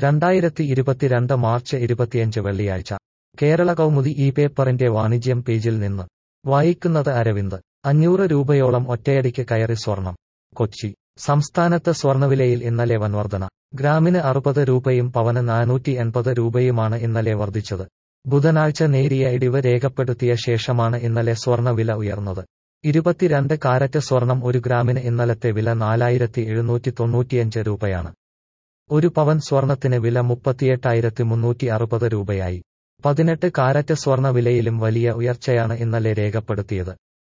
രണ്ടായിരത്തി ഇരുപത്തിരണ്ട് മാർച്ച് ഇരുപത്തിയഞ്ച് വെള്ളിയാഴ്ച കേരള കൗമുദി ഈ പേപ്പറിന്റെ വാണിജ്യം പേജിൽ നിന്ന് വായിക്കുന്നത് അരവിന്ദ് അഞ്ഞൂറ് രൂപയോളം ഒറ്റയടിക്ക് കയറി സ്വർണം കൊച്ചി സംസ്ഥാനത്ത് സ്വർണവിലയിൽ ഇന്നലെ വൻ വർധന ഗ്രാമിന് അറുപത് രൂപയും പവന് നാനൂറ്റി എൺപത് രൂപയുമാണ് ഇന്നലെ വർദ്ധിച്ചത് ബുധനാഴ്ച നേരിയ ഇടിവ് രേഖപ്പെടുത്തിയ ശേഷമാണ് ഇന്നലെ സ്വർണ വില ഉയർന്നത് ഇരുപത്തിരണ്ട് കാരറ്റ് സ്വർണം ഒരു ഗ്രാമിന് ഇന്നലത്തെ വില നാലായിരത്തി എഴുന്നൂറ്റി തൊണ്ണൂറ്റിയഞ്ച് രൂപയാണ് ഒരു പവൻ സ്വർണത്തിന് വില മുപ്പത്തിയെട്ടായിരത്തി മുന്നൂറ്റി അറുപത് രൂപയായി പതിനെട്ട് കാരറ്റ് സ്വർണ വിലയിലും വലിയ ഉയർച്ചയാണ് ഇന്നലെ രേഖപ്പെടുത്തിയത്